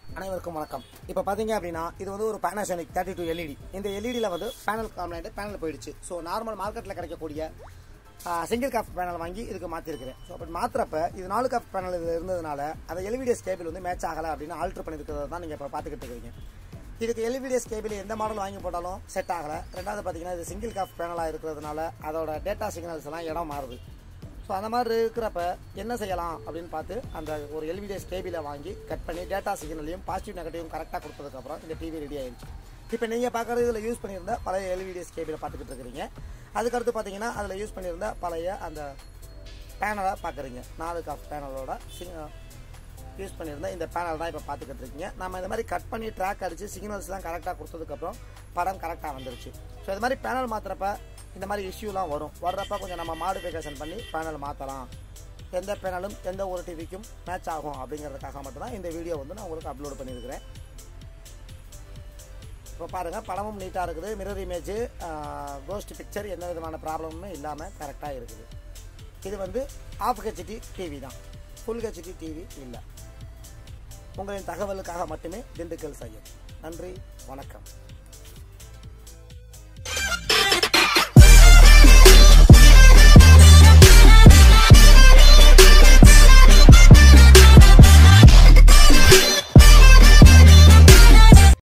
அனைவருக்கும் வணக்கம் இப்போ பார்த்தீங்க அப்படின்னா இது வந்து ஒரு பேனாசோனிக் தேர்ட்டி டூ எல்இடி இந்த எல்இடியில் வந்து பேனல் காம்ப்ளைண்ட் பேனல் போயிடுச்சு ஸோ நார்மல் மார்க்கெட்டில் கிடைக்கக்கூடிய சிங்கிள் காஃப் பேனல் வாங்கி இதுக்கு மாற்றிருக்கிறேன் ஸோ அப்படி மாற்றுறப்ப இது நாலு காஃப் பேனல் இது இருந்ததுனால அந்த எல்விடிஎஸ் கேபிள் வந்து மேட்ச் ஆகலை அப்படின்னு ஆல்ட்ரு பண்ணியிருக்கிறத தான் நீங்கள் இப்போ பார்த்துக்கிட்டு இருக்கீங்க இதுக்கு எல்விடிஎஸ் கேபிள் எந்த மாடல் வாங்கி போட்டாலும் செட் ஆகலை ரெண்டாவது பார்த்தீங்கன்னா இது சிங்கிள் காஃப் பேனலாக இருக்கிறதுனால அதோட டேட்டா சிக்னல்ஸ் எல்லாம் இடம் மாறுது ஸோ அந்த மாதிரி இருக்கிறப்ப என்ன செய்யலாம் அப்படின்னு பார்த்து அந்த ஒரு எல்விடிஎஸ் கேபிளை வாங்கி கட் பண்ணி டேட்டா சிக்னலையும் பாசிட்டிவ் நெகட்டிவும் கரெக்டாக கொடுத்ததுக்கப்புறம் இந்த டிவி ரெடி ஆயிடுச்சு இப்போ நீங்கள் பார்க்குறது இதில் யூஸ் பண்ணியிருந்த பழைய எல்விடிஎஸ் கேபிளை பார்த்துக்கிட்டு இருக்கிறீங்க அதுக்கடுத்து பார்த்தீங்கன்னா அதில் யூஸ் பண்ணியிருந்த பழைய அந்த பேனலை பார்க்குறீங்க நாலு காஃப் பேனலோட சிங் யூஸ் பண்ணியிருந்த இந்த பேனல் தான் இப்போ பார்த்துக்கிட்டு இருக்கீங்க நம்ம இந்த மாதிரி கட் பண்ணி ட்ராக் அடித்து சிக்னல்ஸ்லாம் கரெக்டாக கொடுத்ததுக்கப்புறம் படம் கரெக்டாக வந்துருச்சு ஸோ இது மாதிரி பேனல் மாற்றுறப்ப இந்த மாதிரி இஷ்யூலாம் வரும் வர்றப்ப கொஞ்சம் நம்ம மாடிஃபிகேஷன் பண்ணி பேனல் மாற்றலாம் எந்த பேனலும் எந்த ஒரு டிவிக்கும் மேட்ச் ஆகும் அப்படிங்கிறதுக்காக மட்டும்தான் இந்த வீடியோ வந்து நான் உங்களுக்கு அப்லோட் பண்ணியிருக்கிறேன் இப்போ பாருங்கள் படமும் நீட்டாக இருக்குது மிரர் இமேஜ் கோஸ்ட் பிக்சர் எந்த விதமான ப்ராப்ளமுமே இல்லாமல் கரெக்டாக இருக்குது இது வந்து ஆஃப் ஹெச்டி டிவி தான் ஃபுல் ஹெச்டி டிவி இல்லை உங்களின் தகவலுக்காக மட்டுமே திண்டுக்கல் செய்யும் நன்றி வணக்கம்